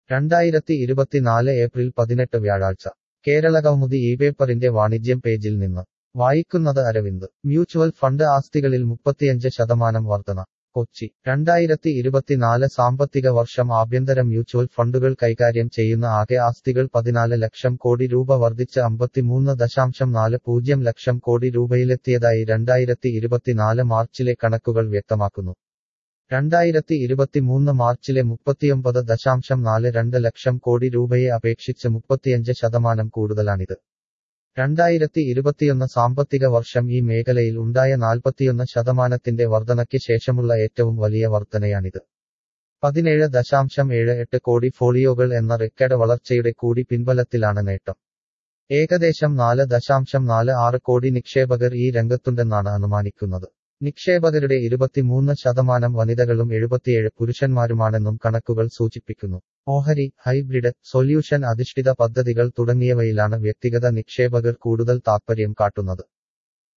രണ്ടായിരത്തി ഇരുപത്തിനാല് ഏപ്രിൽ പതിനെട്ട് വ്യാഴാഴ്ച കേരളകൗമുദി ഈ പേപ്പറിന്റെ വാണിജ്യം പേജിൽ നിന്ന് വായിക്കുന്നത് അരവിന്ദ് മ്യൂച്വൽ ഫണ്ട് ആസ്തികളിൽ മുപ്പത്തിയഞ്ച് ശതമാനം വർധന കൊച്ചി രണ്ടായിരത്തി ഇരുപത്തിനാല് സാമ്പത്തിക വർഷം ആഭ്യന്തര മ്യൂച്വൽ ഫണ്ടുകൾ കൈകാര്യം ചെയ്യുന്ന ആകെ ആസ്തികൾ പതിനാല് ലക്ഷം കോടി രൂപ വർദ്ധിച്ച് അമ്പത്തിമൂന്ന് ദശാംശം നാല് പൂജ്യം ലക്ഷം കോടി രൂപയിലെത്തിയതായി രണ്ടായിരത്തി ഇരുപത്തിനാല് മാർച്ചിലെ കണക്കുകൾ വ്യക്തമാക്കുന്നു രണ്ടായിരത്തി ഇരുപത്തിമൂന്ന് മാർച്ചിലെ മുപ്പത്തിയൊമ്പത് ദശാംശം നാല് രണ്ട് ലക്ഷം കോടി രൂപയെ അപേക്ഷിച്ച് മുപ്പത്തിയഞ്ച് ശതമാനം കൂടുതലാണിത് രണ്ടായിരത്തി ഇരുപത്തിയൊന്ന് സാമ്പത്തിക വർഷം ഈ മേഖലയിൽ ഉണ്ടായ നാൽപ്പത്തിയൊന്ന് ശതമാനത്തിന്റെ വർധനയ്ക്ക് ശേഷമുള്ള ഏറ്റവും വലിയ വർധനയാണിത് പതിനേഴ് ദശാംശം ഏഴ് എട്ട് കോടി ഫോളിയോകൾ എന്ന റെക്കോർഡ് വളർച്ചയുടെ കൂടി പിൻബലത്തിലാണ് നേട്ടം ഏകദേശം നാല് ദശാംശം നാല് ആറ് കോടി നിക്ഷേപകർ ഈ രംഗത്തുണ്ടെന്നാണ് അനുമാനിക്കുന്നത് നിക്ഷേപകരുടെ ഇരുപത്തിമൂന്ന് ശതമാനം വനിതകളും എഴുപത്തിയേഴ് പുരുഷന്മാരുമാണെന്നും കണക്കുകൾ സൂചിപ്പിക്കുന്നു ഓഹരി ഹൈബ്രിഡ് സൊല്യൂഷൻ അധിഷ്ഠിത പദ്ധതികൾ തുടങ്ങിയവയിലാണ് വ്യക്തിഗത നിക്ഷേപകർ കൂടുതൽ താൽപ്പര്യം കാട്ടുന്നത്